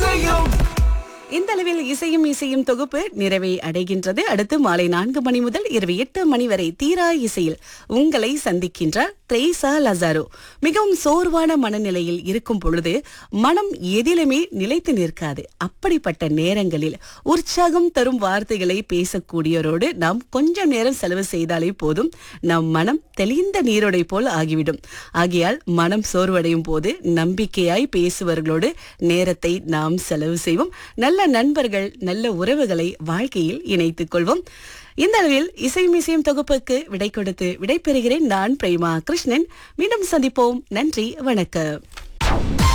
இசையும் இந்த அளவில் இசையும் இசையும் தொகுப்பு நிறைவை அடைகின்றது அடுத்து மாலை நான்கு மணி முதல் இரவு எட்டு மணி வரை தீரா இசையில் உங்களை சந்திக்கின்றார் த்ரேசா லசாரோ மிகவும் சோர்வான மனநிலையில் இருக்கும் பொழுது மனம் எதிலுமே நிலைத்து நிற்காது அப்படிப்பட்ட நேரங்களில் உற்சாகம் தரும் வார்த்தைகளை பேசக்கூடியவரோடு நாம் கொஞ்சம் நேரம் செலவு செய்தாலே போதும் நம் மனம் தெளிந்த நீரோடை போல் ஆகிவிடும் ஆகையால் மனம் சோர்வடையும் போது நம்பிக்கையாய் பேசுபவர்களோடு நேரத்தை நாம் செலவு செய்வோம் நல்ல நண்பர்கள் நல்ல உறவுகளை வாழ்க்கையில் இணைத்துக் கொள்வோம் இந்த அளவில் இசையும் இசையும் தொகுப்புக்கு விடை கொடுத்து விடை பெறுகிறேன் நான் பிரேமா கிருஷ்ணன் மீண்டும் சந்திப்போம் நன்றி வணக்கம்